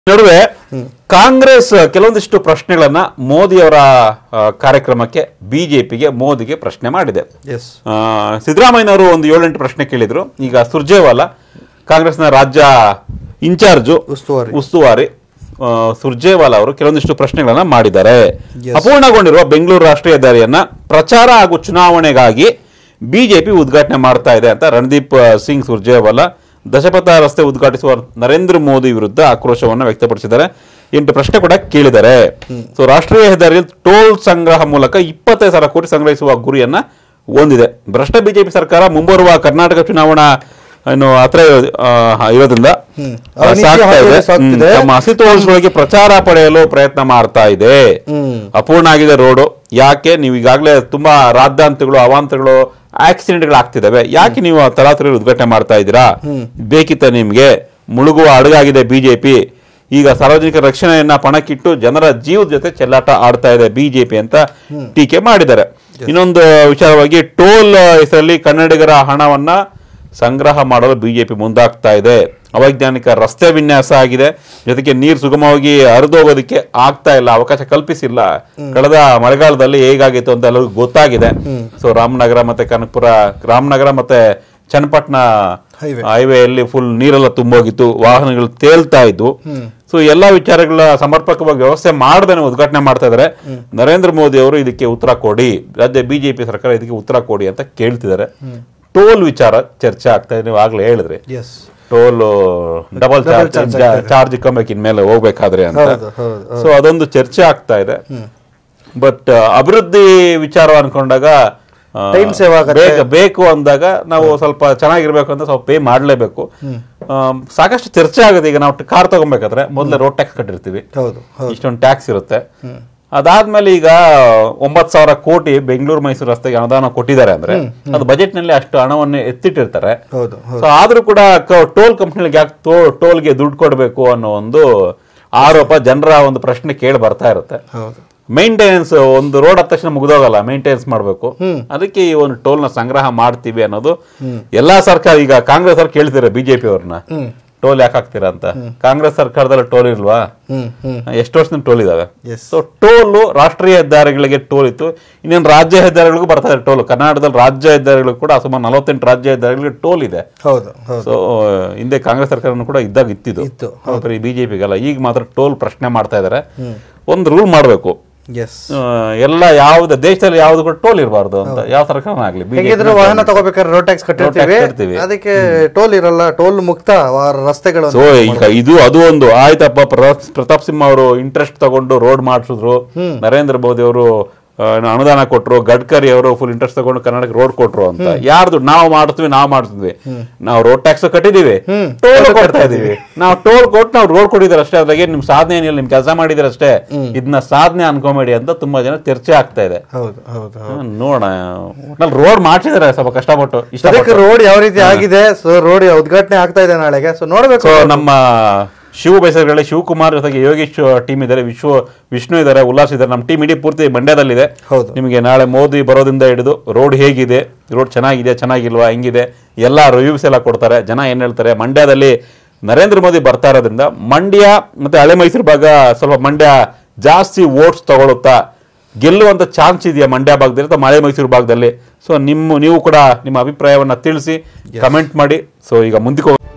ನಡುವೆ ಕಾಂಗ್ರೆಸ್ ಕೆಲವೊಂದಿಷ್ಟು ಪ್ರಶ್ನೆಗಳನ್ನ ಮೋದಿಯವರ ಆ, ಕಾರ್ಯಕ್ರಮಕ್ಕೆ ಬಿಜೆಪಿಗೆ ಮೋದಿಗೆ ಪ್ರಶ್ನೆ ಮಾಡಿದೆ ಎಸ್ ಆ, ಸಿದ್ದರಾಮಯ್ಯನವರು ಒಂದು ಏಳೆಂಟು ಪ್ರಶ್ನೆ ಕೇಳಿದ್ರು ಈಗ ಸುರ್ಜೇವಾಲಾ ಕಾಂಗ್ರೆಸ್ನ ರಾಜ್ಯ ಇನ್ಚಾರ್ಜು ಉಸ್ತುವಾರಿ. ಉಸ್ತುವಾರಿ ಆ, ಸುರ್ಜೇವಾಲಾ ಅವರು ಕೆಲವೊಂದಿಷ್ಟು ಪ್ರಶ್ನೆಗಳನ್ನ ಮಾಡಿದ್ದಾರೆ Yes. ಅಪೂರ್ಣಗೊಂಡಿರುವ ಬೆಂಗಳೂರು ರಾಷ್ಟ್ರೀಯ ಹೆದ್ದಾರಿಯನ್ನ ಪ್ರಚಾರ ಹಾಗೂ ಚುನಾವಣೆಗಾಗಿ ಬಿಜೆಪಿ ಉದ್ಘಾಟನೆ ಮಾಡ್ತಾ ಇದೆ ಅಂತ ರಣದೀಪ್ ಸಿಂಗ್ ಸುರ್ಜೇವಾಲಾ ದಶಪಥ ರಸ್ತೆ ಉದ್ಘಾಟಿಸುವ ನರೇಂದ್ರ ಮೋದಿ ವಿರುದ್ಧ ಆಕ್ರೋಶವನ್ನು ವ್ಯಕ್ತಪಡಿಸಿದ್ದಾರೆ ಎಂಟು ಪ್ರಶ್ನೆ ಕೂಡ ಕೇಳಿದ್ದಾರೆ ಸೊ ರಾಷ್ಟ್ರೀಯ ಹೆದ್ದಾರಿಯಲ್ಲಿ ಟೋಲ್ ಸಂಗ್ರಹ ಮೂಲಕ ಇಪ್ಪತ್ತೈದು ಸಾವಿರ ಕೋಟಿ ಸಂಗ್ರಹಿಸುವ ಗುರಿಯನ್ನ ಹೊಂದಿದೆ ಭ್ರಷ್ಟ ಬಿಜೆಪಿ ಸರ್ಕಾರ ಮುಂಬರುವ ಕರ್ನಾಟಕ ಚುನಾವಣಾ ಏನು ಹತ್ರ ಇರೋ- ಆ, ಇರೋದ್ರಿಂದ ಹ್ಮ್. ಆ, ಅವಿನೀತಿ ಸಾಗ್ತಾ ಇದೆ ಹಾದಿಯಲ್ಲಿ ಸಾಗ್ತಿದೆ. ಹ್ಮ್. ತಮ್ಮ ಅಸ್ತಿತ್ವಗಳಿಗೆ ಪ್ರಚಾರ ಪಡೆಯಲು ಪ್ರಯತ್ನ ಮಾಡ್ತಾ ಇದೆ ಹ್ಮ್. ಅಪೂರ್ಣ ಆಗಿದೆ ರೋಡು ಯಾಕೆ ನೀವು ಈಗಾಗಲೇ ತುಂಬಾ ರಾದ್ದಾಂತಗಳು ಅವಾಂತರಗಳು ಆಕ್ಸಿಡೆಂಟ್ಗಳು ಆಗ್ತಿದಾವೆ ಯಾಕೆ ನೀವು ತರಾತುರಿ ಉದ್ಘಾಟನೆ ಮಾಡ್ತಾ ಇದ್ದೀರಾ ಬೇಕಿತ್ತ ನಿಮ್ಗೆ ಮುಳುಗುವ ಅಡಗಾಗಿದೆ ಬಿಜೆಪಿ ಈಗ ಸಾರ್ವಜನಿಕ ರಕ್ಷಣೆಯನ್ನ ಪಣಕ್ಕಿಟ್ಟು ಜನರ ಜೀವದ ಜೊತೆ ಚೆಲ್ಲಾಟ ಆಡ್ತಾ ಇದೆ ಬಿಜೆಪಿ ಅಂತ ಟೀಕೆ ಮಾಡಿದ್ದಾರೆ ಇನ್ನೊಂದು ವಿಚಾರವಾಗಿ ಟೋಲ್ ಹೆಸರಲ್ಲಿ ಕನ್ನಡಿಗರ ಹಣವನ್ನ ಸಂಗ್ರಹ ಮಾಡಲು ಬಿಜೆಪಿ ಮುಂದಾಗ್ತಾ ಇದೆ ಅವೈಜ್ಞಾನಿಕ ರಸ್ತೆ ವಿನ್ಯಾಸ ಆಗಿದೆ ಜೊತೆಗೆ ನೀರು ಸುಗಮವಾಗಿ ಹರಿದೋಗೋದಕ್ಕೆ ಆಗ್ತಾ ಇಲ್ಲ ಅವಕಾಶ ಕಲ್ಪಿಸಿಲ್ಲ ಕಳೆದ ಮಳೆಗಾಲದಲ್ಲಿ ಹೇಗಾಗಿತ್ತು ಅಂತ ಎಲ್ಲರಿಗೂ ಗೊತ್ತಾಗಿದೆ ಸೊ ರಾಮನಗರ ಮತ್ತೆ ಕನಕಪುರ ರಾಮನಗರ ಮತ್ತೆ ಚನ್ನಪಟ್ಟಣ Highway. ಹೈವೇಯಲ್ಲಿ ಫುಲ್ ನೀರೆಲ್ಲ ತುಂಬೋಗಿತ್ತು ವಾಹನಗಳು ತೇಲ್ತಾ ಇದ್ವು ಸೊ ಎಲ್ಲಾ ವಿಚಾರಗಳ ಸಮರ್ಪಕವಾಗಿ ವ್ಯವಸ್ಥೆ ಮಾಡದೇನೆ ಉದ್ಘಾಟನೆ ಮಾಡ್ತಾ ಇದ್ದಾರೆ ನರೇಂದ್ರ ಮೋದಿ ಅವರು ಇದಕ್ಕೆ ಉತ್ತರ ಕೊಡಿ ರಾಜ್ಯ ಬಿಜೆಪಿ ಸರ್ಕಾರ ಇದಕ್ಕೆ ಉತ್ತರ ಕೊಡಿ ಅಂತ ಕೇಳ್ತಿದ್ದಾರೆ ಟೋಲ್ ವಿಚಾರ ಚರ್ಚೆ ಆಗ್ತಾ ಇದೆ ನೀವು ಆಗ್ಲೇ ಹೇಳಿದ್ರಿ yes toll double Double charge charge ಆಗ್ತಾ ಇದೆ. ಚಾರ್ಜ್ ಇಕ್ಕೊಂಬೇಕು ಇನ್ಮೇಲೆ ಹೋಗ್ಬೇಕಾದ್ರೆ ಅಂತ ಹೌದು, ಹೌದು, ಹೌದು. ಸೊ ಅದೊಂದು ಚರ್ಚೆ ಆಗ್ತಾ ಇದೆ ಬಟ್ ಅಭಿವೃದ್ಧಿ ವಿಚಾರ ಅನ್ಕೊಂಡಾಗ ಆ, Time save ಆಗತ್ತೆ. ಬೇಗ ಬೇಕು ಅಂದಾಗ ನಾವು ಸ್ವಲ್ಪ ಚೆನ್ನಾಗಿರ್ಬೇಕು ಅಂತ ಸ್ವಲ್ಪ ಪೇ ಮಾಡಲೇಬೇಕು ಸಾಕಷ್ಟು ಚರ್ಚೆ ಆಗುತ್ತೆ ಈಗ ನಾವು ಕಾರ್ ತಗೊಬೇಕಾದ್ರೆ ಮೊದಲೇ ರೋಡ್ ಟ್ಯಾಕ್ಸ್ ಕಟ್ಟಿರ್ತೀವಿ ಹೌದು ಹೌದು ಇಷ್ಟೊಂದು ಟ್ಯಾಕ್ಸ್ ಇರುತ್ತೆ ಅದಾದ್ಮೇಲೆ ಈಗ ಒಂಬತ್ ಸಾವಿರ ಕೋಟಿ ಬೆಂಗಳೂರು ಮೈಸೂರು ರಸ್ತೆಗೆ ಅನುದಾನ ಕೊಟ್ಟಿದ್ದಾರೆ ಅಂದ್ರೆ ಅದು ಬಜೆಟ್ ನಲ್ಲಿ ಅಷ್ಟು ಹಣವನ್ನು ಎತ್ತಿಟ್ಟಿರ್ತಾರೆ ಹೌದು ಹೌದು ಸೊ ಆದ್ರೂ ಕೂಡ ಟೋಲ್ ಕಂಪ್ನಿಗಳಿಗೆ ಯಾಕೆ ಟೋಲ್ಗೆ ದುಡ್ಡು ಕೊಡಬೇಕು ಅನ್ನೋ ಒಂದು ಆರೋಪ ಜನರ ಒಂದು ಪ್ರಶ್ನೆ ಕೇಳಿ ಬರ್ತಾ ಇರುತ್ತೆ ಹೌದು ಮೇಂಟೆನೆನ್ಸ್ ಒಂದು ರೋಡ್ ಹತ್ತ ತಕ್ಷಣ ಮುಗ್ದೋಗಲ್ಲ ಮೇಂಟೆನೆನ್ಸ್ ಮಾಡಬೇಕು ಅದಕ್ಕೆ ಈ ಒಂದು ಟೋಲ್ ನ ಸಂಗ್ರಹ ಮಾಡ್ತೀವಿ ಅನ್ನೋದು ಎಲ್ಲಾ ಸರ್ಕಾರ ಈಗ ಕಾಂಗ್ರೆಸ್ ಅವ್ರು ಕೇಳ್ತಾರೆ ಬಿಜೆಪಿ ಅವ್ರನ್ನ ಟೋಲ್ ಯಾಕೆ ಹಾಕ್ತೀರಾ ಅಂತ ಕಾಂಗ್ರೆಸ್ ಸರ್ಕಾರದಲ್ಲಿ ಟೋಲ್ ಇಲ್ವಾ ಹ್ಮ್ ಹ್ಮ್ ಎಷ್ಟು ವರ್ಷದಿಂದ ಟೋಲ್ ಇದಾವೆ Yes. ಸೊ ಟೋಲ್ ರಾಷ್ಟ್ರೀಯ ಹೆದ್ದಾರಿಗಳಿಗೆ ಟೋಲ್ ಇತ್ತು ಇನ್ನೇನು ರಾಜ್ಯ ಹೆದ್ದಾರಿಗಳಿಗೂ ಬರ್ತಾ ಇದೆ ಟೋಲ್ ಕರ್ನಾಟಕದಲ್ಲಿ ರಾಜ್ಯ ಹೆದ್ದಾರಿಗಳು ಕೂಡ ಸುಮಾರು ನಲವತ್ತೆಂಟು ರಾಜ್ಯ ಹೆದ್ದಾರಿಗಳಿಗೆ ಟೋಲ್ ಇದೆ ಹೌದು ಹೌದು ಸೊ ಹಿಂದೆ ಕಾಂಗ್ರೆಸ್ ಸರ್ಕಾರನು ಕೂಡ ಇದ್ದಾಗ ಇತ್ತಿದ್ದು ಇತ್ತು, ಬರೀ ಬಿಜೆಪಿಗಲ್ಲ ಈಗ ಮಾತ್ರ ಟೋಲ್ ಪ್ರಶ್ನೆ ಮಾಡ್ತಾ ಇದಾರೆ ಒಂದು ರೂಲ್ ಮಾಡಬೇಕು ಎಸ್ ಎಲ್ಲ ಯಾವ್ದು ದೇಶದಲ್ಲಿ ಯಾವ್ದು ಕೂಡ ಟೋಲ್ ಇರಬಾರ್ದು ಅಂತ ಯಾವ ಸರ್ಕಾರನ ಆಗ್ಲಿ ಹೇಗಿದ್ರು ವಾಹನ ತಗೋಬೇಕಾದ್ರೆ ರೋಡ್ ಟ್ಯಾಕ್ಸ್ ಕಟ್ಟಿರ್ತೀವಿ ಕಟ್ತೀವಿ. ಅದಕ್ಕೆ ಟೋಲ್ ಇರಲ್ಲ ಟೋಲ್ ಮುಕ್ತ ವ- ರಸ್ತೆಗಳು ಸೊ ಈಗ ಇದು ಅದು ಒಂದು ಆಯ್ತಪ್ಪ ಪ್ರತಾಪ್ ಪ್ರತಾಪ್ ಸಿಂಹ ಅವರು ಇಂಟ್ರೆಸ್ಟ್ ತಗೊಂಡು ರೋಡ್ ಮಾಡಿಸಿದ್ರು ನರೇಂದ್ರ ಮೋದಿ ಅವರು ಆ, ಏನು ಅನುದಾನ ಕೊಟ್ರು ಗಡ್ಕರಿ ಅವರು ಫುಲ್ ಇಂಟ್ರೆಸ್ಟ್ ತಗೊಂಡು ಕರ್ನಾಟಕ ರೋಡ್ ಕೊಟ್ರು ಅಂತ ಯಾರ್ದು ನಾವು ಮಾಡ್ತೀವಿ ನಾವು ಮಾಡ್ತಿದ್ವಿ ನಾವು ರೋಡ್ ಟ್ಯಾಕ್ಸ್ ಕಟ್ಟಿದೀವಿ ಟೋಲ್ ಕೊಡ್ತಾ ಇದೀವಿ ನಾವು ಟೋಲ್ ಕೊಟ್ಟು ನಾವು ರೋಡ್ ಕೊಟ್ಟಿದ್ದಾರೆ ಅಷ್ಟೇ ಅದ್ರಾಗೆ ನಿಮ್ ಸಾಧನೆ ಏನಿಲ್ಲ ನಿಮ್ ಕೆಲಸ ಮಾಡಿದ್ರೆ ಅಷ್ಟೇ ಇದನ್ನ ಸಾಧನೆ ಅನ್ಕೊಂಬೇಡಿ ಅಂತ ತುಂಬಾ ಜನ ಚರ್ಚೆ ಆಗ್ತಾ ಇದೆ ಹೌದು ಹೌದು ಹೌದು ಹ್ಮ್, ನೋಡೋಣ ಒಟ್ನಲ್ಲಿ ರೋಡ್ ಮಾಡ್ಸಿದಾರೆ ಸ್ವಲ್ಪ ಕಷ್ಟಪಟ್ಟು ಅದಕ್ಕೆ ಇಷ್ಟಪಟ್ಟು ರೋಡ್ ಯಾವ ರೀತಿ ಆಗಿದೆ ಸೊ ರೋಡ್ ಉದ್ಘಾಟನೆ ಆಗ್ತಾ ಇದೆ ನಾಳೆಗೆ ಸೊ ನೋಡ್ಬೇಕು ಸೊ ನಮ್ಮ ಶಿವ ಬೈಸರ್ಗಳಿ ಶಿವಕುಮಾರ್ ಜೊತೆಗೆ ಯೋಗೇಶ್ ಟೀಮ್ ಇದ್ದಾರೆ ವಿಶ್ವ ವಿಷ್ಣು ಇದ್ದಾರೆ ಉಲ್ಲಾಸ್ ಇದ್ದಾರೆ ನಮ್ಮ ಟೀಮ್ ಇಡೀ ಪೂರ್ತಿ ಮಂಡ್ಯದಲ್ಲಿದೆ ಹೌದು. ನಿಮಗೆ ನಾಳೆ ಮೋದಿ ಬರೋದಿಂದ ಹಿಡಿದು ರೋಡ್ ಹೇಗಿದೆ ರೋಡ್ ಚೆನ್ನಾಗಿದೆ ಚೆನ್ನಾಗಿಲ್ವಾ ಹೆಂಗಿದೆ ಎಲ್ಲ ರಿವ್ಯೂಸ್ ಎಲ್ಲ ಕೊಡ್ತಾರೆ ಜನ ಏನ್ ಹೇಳ್ತಾರೆ ಮಂಡ್ಯದಲ್ಲಿ ನರೇಂದ್ರ ಮೋದಿ ಬರ್ತಾ ಇರೋದ್ರಿಂದ ಮಂಡ್ಯ ಮತ್ತೆ ಹಳೆ ಮೈಸೂರು ಭಾಗ ಸ್ವಲ್ಪ ಮಂಡ್ಯ ಜಾಸ್ತಿ ವೋಟ್ಸ್ ತಗೊಳುತ್ತಾ ಗೆಲ್ಲುವಂತ ಚಾನ್ಸ್ ಇದೆಯಾ ಮಂಡ್ಯ ಭಾಗದಲ್ಲಿ ಅಥವಾ ಮಳೆ ಮೈಸೂರು ಭಾಗದಲ್ಲಿ ಸೊ ನಿಮ್ಮ ನೀವು ಕೂಡ ನಿಮ್ಮ ಅಭಿಪ್ರಾಯವನ್ನ ತಿಳಿಸಿ ಕಮೆಂಟ್ ಮಾಡಿ ಸೊ ಈಗ ಮುಂದಕ್ಕೆ ಹೋಗ್-